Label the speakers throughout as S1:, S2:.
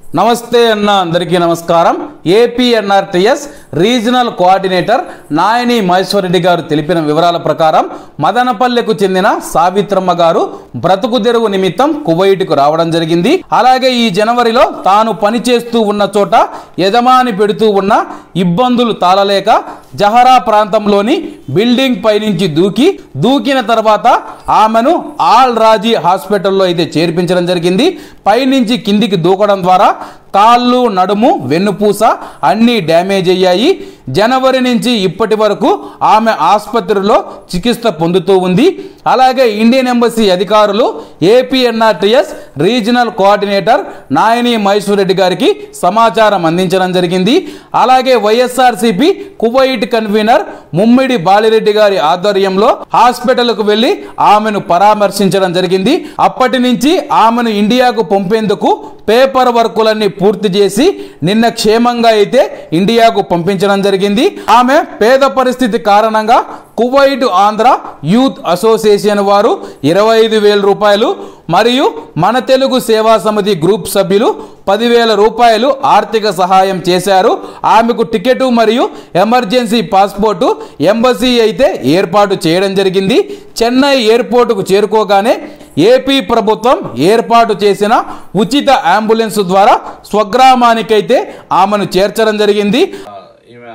S1: నమస్తే అన్న అందరికీ నమస్కారం APNRTS regional coordinator Nayani Maheshwar Reddy garu తెలిపిన వివరాల ప్రకారం మదనపల్లెకు చెందిన సావిత్రమ్మ గారు బ్రతుకు తెరువు నిమిత్తం కువైట్కు రావడం జరిగింది అలాగే ఈ జనవరిలో తాను పనిచేస్తూ ఉన్న చోట యజమాని పెడుతూ ఉన్న ఇబ్బందులు తాళలేక జహరా ప్రాంతంలోని బిల్డింగ్ పైనుంచి దూకి దూకిన తర్వాత ఆమెను ఆల్ రాజీ హాస్పిటల్లో అయితే చేర్పించడం జరిగింది పైనుంచి కిందికి దూకడం ద్వారా కాళ్ళు నడుము వెన్నుపూస అన్నీ డ్యామేజ్ అయ్యాయి జనవరి నుంచి ఇప్పటి వరకు ఆమె ఆసుపత్రిలో చికిత్స పొందుతూ ఉంది అలాగే ఇండియన్ ఎంబసీ అధికారులు APNRTS regional coordinator Nayani Maheshwar Reddy గారికి సమాచారం అందించడం జరిగింది అలాగే వైఎస్ఆర్సీపీ కువైట్ కన్వీనర్ ముమ్మిడి బాలిరెడ్డి గారి ఆధ్వర్యంలో హాస్పిటల్కు వెళ్లి ఆమెను పరామర్శించడం జరిగింది అప్పటి నుంచి ఆమెను ఇండియాకు పంపేందుకు పేపర్ వర్కులన్నీ పూర్తి చేసి నిన్న క్షేమంగా అయితే ఇండియాకు పంపించడం జరిగింది ఆమె పేద పరిస్థితి కారణంగా కువైట్ ఆంధ్ర యూత్ అసోసియేషన్ వారు ఇరవై ఐదు వేల రూపాయలు మరియు మన తెలుగు సేవా సమితి గ్రూప్ సభ్యులు పదివేల రూపాయలు ఆర్థిక సహాయం చేశారు ఆమెకు టికెట్ మరియు ఎమర్జెన్సీ పాస్పోర్టు ఎంబసీ అయితే ఏర్పాటు చేయడం జరిగింది చెన్నై ఎయిర్పోర్టుకు చేరుకోగానే ఏపీ ప్రభుత్వం ఏర్పాటు చేసిన ఉచిత అంబులెన్స్ ద్వారా స్వగ్రామానికైతే ఆమెను చేర్చడం జరిగింది
S2: ఆ, ఈమె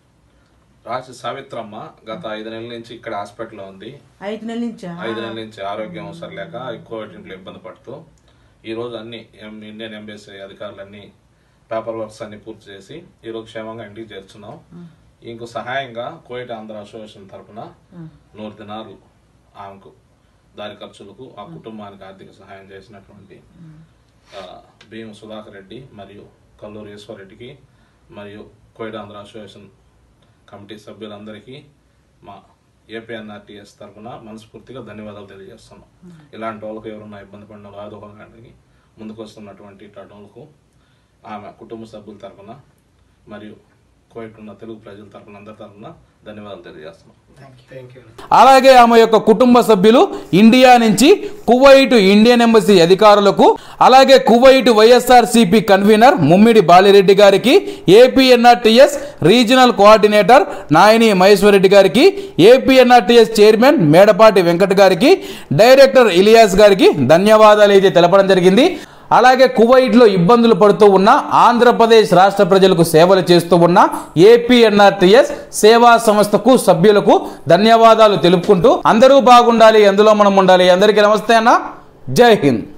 S2: రాసి సావిత్రమ్మ గత ఐదు నెలల నుంచి ఇక్కడ హాస్పిటల్లో ఉంది
S3: ఐదు నెలల నుంచా
S2: ఐదు నెలల నుంచి ఆరోగ్యం సరిలేక ఎక్కువ ఇంట్లో ఇబ్బంది పడుతూ ఈ రోజు అన్ని ఎం- ఇండియన్ ఎంబసీ అధికారులన్నీ పేపర్ వర్క్స్ అన్ని పూర్తి చేసి ఈ రోజు క్షేమంగా ఇంటికి చేర్చున్నాం ఇంకో సహాయంగా కోయిట ఆంధ్ర అసోసియేషన్ తరపున నూరు దినాలు ఆమెకు దారి ఖర్చులకు ఆ కుటుంబానికి ఆర్థిక సహాయం చేసినటువంటి ఆ, భీమ సుధాకర్ రెడ్డి మరియు కల్లూరు ఈశ్వర్ రెడ్డికి మరియు కోయిట ఆంధ్ర అసోసియేషన్ కమిటీ సభ్యులందరికీ మా ఏపీఎన్ఆర్టీఎస్ తరఫున మనస్ఫూర్తిగా ధన్యవాదాలు తెలియజేస్తున్నాం ఇలాంటి వాళ్ళకు ఎవరున్నా ఇబ్బంది పడిన వాళ్ళు ఆదుకోవడానికి ముందుకు వస్తున్నటువంటి ఇట్లాంటి వాళ్ళకు ఆమె కుటుంబ సభ్యుల తరఫున మరియు కోయిట్ ఉన్న తెలుగు ప్రజల తరఫున అందరి తరఫున ధన్యవాదాలు తెలియజేస్తున్నాం
S1: అలాగే ఆమె యొక్క కుటుంబ సభ్యులు ఇండియా నుంచి కువైట్ ఇండియన్ ఎంబసీ అధికారులకు అలాగే కువైట్ వైఎస్ఆర్ సిపి కన్వీనర్ ముమ్మిడి బాలిరెడ్డి గారికి APNRTS regional coordinator Nayani Maheshwar Reddy గారికి ఏపీఎన్ఆర్టీఎస్ చైర్మన్ మేడపాటి వెంకట్ గారికి డైరెక్టర్ ఇలియాస్ గారికి ధన్యవాదాలు అయితే తెలపడం జరిగింది అలాగే కువైట్లో ఇబ్బందులు పడుతూ ఉన్న ఆంధ్రప్రదేశ్ రాష్ట్ర ప్రజలకు సేవలు చేస్తూ ఉన్న ఏపీఎన్ఆర్టీఎస్ సేవా సంస్థకు సభ్యులకు ధన్యవాదాలు తెలుపుకుంటూ అందరూ బాగుండాలి అందులో మనం ఉండాలి అందరికీ నమస్తే అన్న జై హింద్